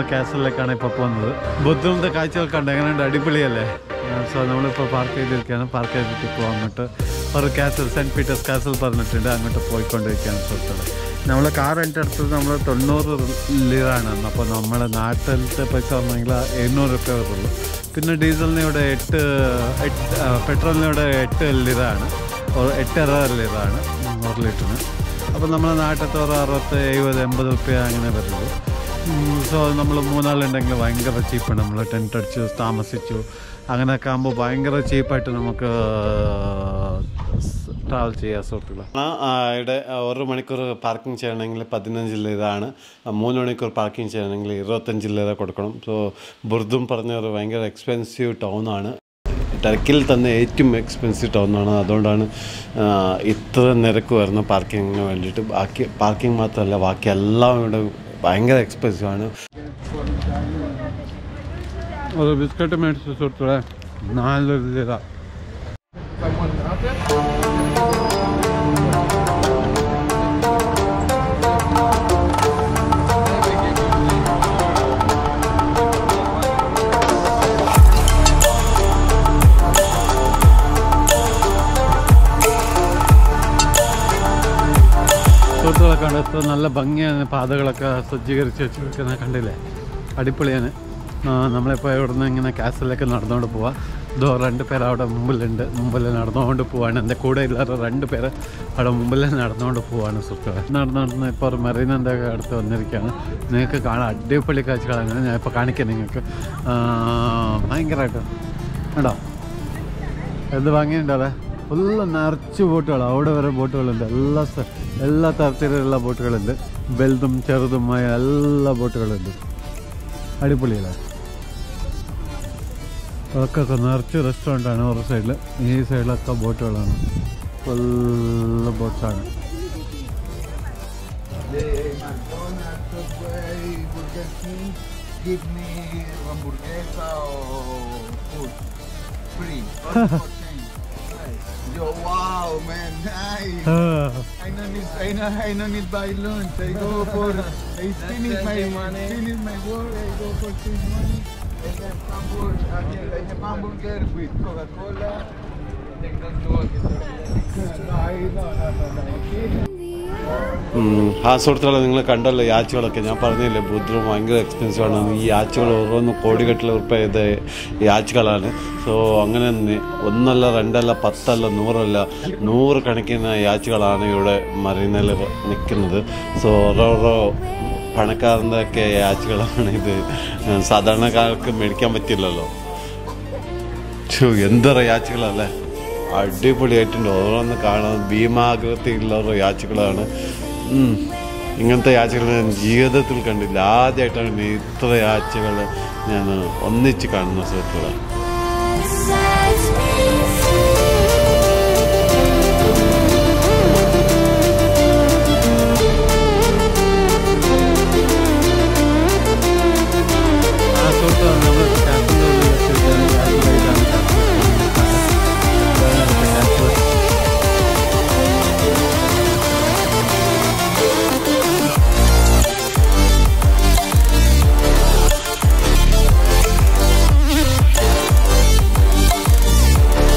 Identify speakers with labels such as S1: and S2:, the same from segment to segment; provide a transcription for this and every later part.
S1: കാസലിലേക്കാണ് ഇപ്പോൾ പോകുന്നത് ബുദ്ധന്റെ കാഴ്ചകൾ കണ്ട് എങ്ങനെയുണ്ട് അടിപൊളിയല്ലേ സോ നമ്മളിപ്പോൾ പാർക്ക് ചെയ്തിരിക്കുകയാണ് പാർക്ക് ചെയ്തിട്ട് ഇപ്പോൾ അങ്ങോട്ട് ഒരു കാസൽ സെൻറ്റ് പീറ്റേഴ്സ് കാസൽ പറഞ്ഞിട്ടുണ്ട് അങ്ങോട്ട് പോയിക്കൊണ്ടിരിക്കുകയാണ് സുഹൃത്തുക്കളെ നമ്മൾ കാർ എൻ്റെ അടുത്തത് നമ്മൾ തൊണ്ണൂറ് ലിറാണ് അപ്പോൾ നമ്മുടെ നാട്ടിലത്തെ പൈസ പറഞ്ഞെങ്കിൽ എണ്ണൂറ് റുപ്യ വരുള്ളൂ പിന്നെ ഡീസലിന് ഇവിടെ എട്ട് എട്ട് ആ, പെട്രോളിന് ഇവിടെ എട്ട് ലിറാണ് ഒരു എട്ടര ലിറാണ് ഒരു ലിറ്ററിന് അപ്പോൾ നമ്മുടെ നാട്ടിലത്തെ ഒരു അറുപത്ത് എഴുപത് എൺപത് റുപ്യ അങ്ങനെ വരുള്ളൂ സോ നമ്മൾ മൂന്നാളുണ്ടെങ്കിൽ ഭയങ്കര ചീപ്പാണ് നമ്മൾ ടെൻറ്റ് അടിച്ചു താമസിച്ചു അങ്ങനെയൊക്കെ ആകുമ്പോൾ ഭയങ്കര ചീപ്പായിട്ട് നമുക്ക് ട്രാവൽ ചെയ്യാൻ സുഹൃത്തുക്കളെ ഇവിടെ ഒരു മണിക്കൂർ പാർക്കിംഗ് ചെയ്യണമെങ്കിൽ പതിനഞ്ച് ലിറാണ് മൂന്ന് മണിക്കൂർ പാർക്കിംഗ് ചെയ്യണമെങ്കിൽ ഇരുപത്തഞ്ച് ലിറ കൊടുക്കണം സോ ബുർദും പറഞ്ഞ ഒരു ഭയങ്കര എക്സ്പെൻസീവ് ടൗണാണ് ടർക്കിയിൽ തന്നെ ഏറ്റവും എക്സ്പെൻസീവ് ടൗണാണ് അതുകൊണ്ടാണ് ആ, ഇത്ര നിരക്ക് വരുന്ന പാർക്കിങ്ങിന് വേണ്ടിയിട്ട് ബാക്കി പാർക്കിംഗ് മാത്രമല്ല ബാക്കി എല്ലാം ഇവിടെ ഭയങ്കര എക്സ്പെൻസീവ് ആണ് ഒരു ബിസ്ക്കറ്റ് മേടിച്ചു സുഹൃത്തുക്കളെ നാല് ലിറ സുഹൃത്തുക്കളെ കണ്ട് എത്ര നല്ല ഭംഗിയാണ് പാതകളൊക്കെ സജ്ജീകരിച്ച് വെച്ചിരിക്കുന്ന കണ്ടില്ലേ അടിപൊളിയാണ് ആ, നമ്മളിപ്പോൾ ഇവിടുന്ന് ഇങ്ങനെ കാസലിലേക്ക് നടന്നുകൊണ്ട് പോവാം ഇതോ രണ്ട് പേര് അവിടെ മുമ്പിലുണ്ട് മുമ്പിൽ നടന്നുകൊണ്ട് പോവാണ് എൻ്റെ കൂടെ ഇല്ലാത്ത രണ്ട് പേര് അവിടെ മുമ്പിൽ നടന്നുകൊണ്ട് പോവാണ് സുഹൃത്തുക്കളെ നടന്ന് നടന്ന് ഇപ്പോൾ ഒരു മെറീനൻ്റെ അടുത്ത് വന്നിരിക്കുകയാണ് നിങ്ങൾക്ക് കാണാൻ അടിപൊളി കാഴ്ചകളാണ് ഞാൻ ഇപ്പോൾ കാണിക്കാം നിങ്ങൾക്ക് ആ, ഭയങ്കരമായിട്ട് കേട്ടോ എന്ത് ഭംഗിയുണ്ട് അവിടെ ഫുള്ള് നിറച്ച് ബോട്ടുകൾ അവിടെ വരെ ബോട്ടുകളുണ്ട് എല്ലാ സ്ഥ- എല്ലാ തരത്തിലുള്ള ബോട്ടുകളുണ്ട് വലുതും ചെറുതുമായ എല്ലാ ബോട്ടുകളുണ്ട് അടിപൊളിയല്ലേ ഒക്കെ നിറച്ച് റെസ്റ്റോറൻ്റാണ് ഒരു സൈഡിൽ ഈ സൈഡിലൊക്കെ ബോട്ടുകളാണ് ഫുള്ള് ബോട്ട്സാണ്
S2: The McDonald's, Subway, Burger King, give me hamburguesa or food. Free. All for change. Nice. Yo, wow, man, nice. I don't need, I don't, I don't need buy lunch. I go for, I finish my, finish my work. I go for six money. I have hamburger, I have hamburger with Coca-Cola. No, I, no, no, no, no. Okay.
S1: ആ സുഹൃത്തുക്കളെ നിങ്ങൾ കണ്ടല്ലോ ഈ ആച്ചുകളൊക്കെ ഞാൻ പറഞ്ഞില്ലേ ബുദ്രം ഭയങ്കര expensive ആണ് ഈ ആച്ചുകൾ ഓരോന്ന് കോടിക്കട്ടിൽ ഉറുപ്പ ഇത് ഈ ആച്ചുകളാണ് സോ അങ്ങനെ നി- ഒന്നല്ല രണ്ടല്ല പത്തല്ല നൂറല്ല നൂറ് കണക്കിന് ഈ ആച്ചുകളാണ് ഇവിടെ മറീനയിൽ നിൽക്കുന്നത് സോ ഓരോരോ പണക്കാരൻ്റെ ഒക്കെ ആച്ചുകളാണ് ഇത് സാധാരണക്കാർക്ക് മേടിക്കാൻ പറ്റില്ലല്ലോ ഛോ, എന്തൊരു യാച്ചകളല്ലേ അടിപൊളിയായിട്ടുണ്ട് ഓരോന്ന് കാണാൻ ഭീമാകൃതിയുള്ള ഓരോ യാച്ചകളാണ് ഉം. ഇങ്ങനത്തെ യാച്ചകൾ ഞാൻ ജീവിതത്തിൽ കണ്ടില്ല ആദ്യമായിട്ടാണ് ഞാൻ ഇത്ര യാച്ചകൾ ഞാൻ ഒന്നിച്ച് കാണുന്ന സുഹൃത്തുക്കളെ
S3: Sets me
S1: ആ സുഹൃത്തുക്കളെ നമ്മൾ കാസിൻ്റെ ഉള്ളിൽ എത്തിയിരിക്കുകയാണ്. കാസിലെ ഇതാണ് കാസിലെ. ഇതാണ് കാസിലെ.
S3: free.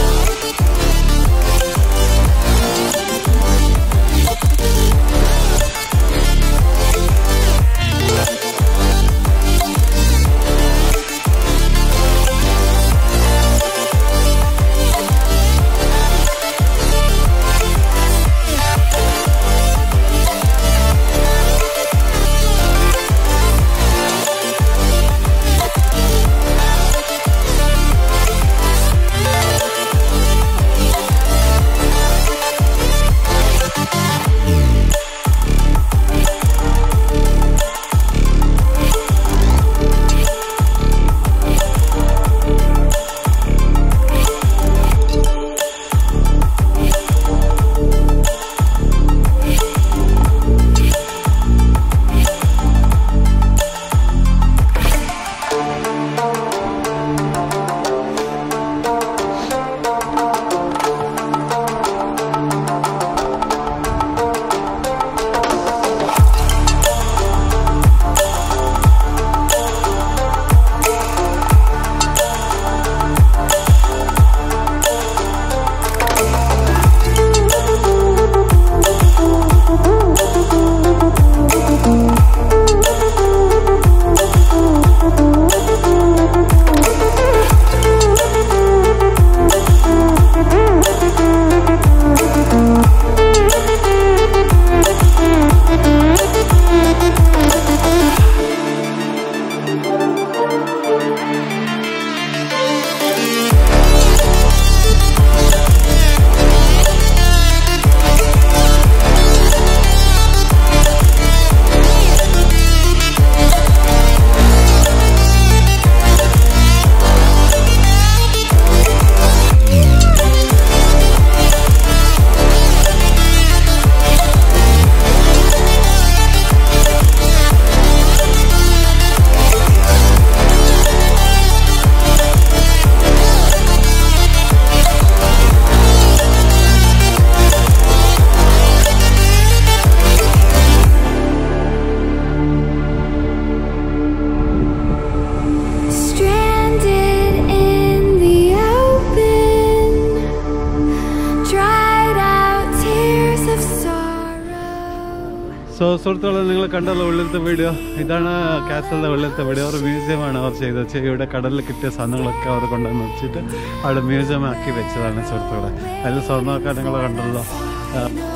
S1: സോ സുഹൃത്തുക്കളെ നിങ്ങൾ കണ്ടല്ലോ ഉള്ളിലത്തെ വീഡിയോ ഇതാണ് കാസലിൻ്റെ ഉള്ളിലത്തെ വീഡിയോ അവർ മ്യൂസിയമാണ് അവർ ചെയ്തത് വെച്ചാൽ ഇവിടെ കടലിൽ കിട്ടിയ സാധനങ്ങളൊക്കെ അവർ കൊണ്ടുവന്ന് വെച്ചിട്ട് അവിടെ മ്യൂസിയം ആക്കി വെച്ചതാണ് സുഹൃത്തുക്കളെ അതിൽ സ്വർണ്ണമൊക്കെ നിങ്ങൾ കണ്ടല്ലോ ആ,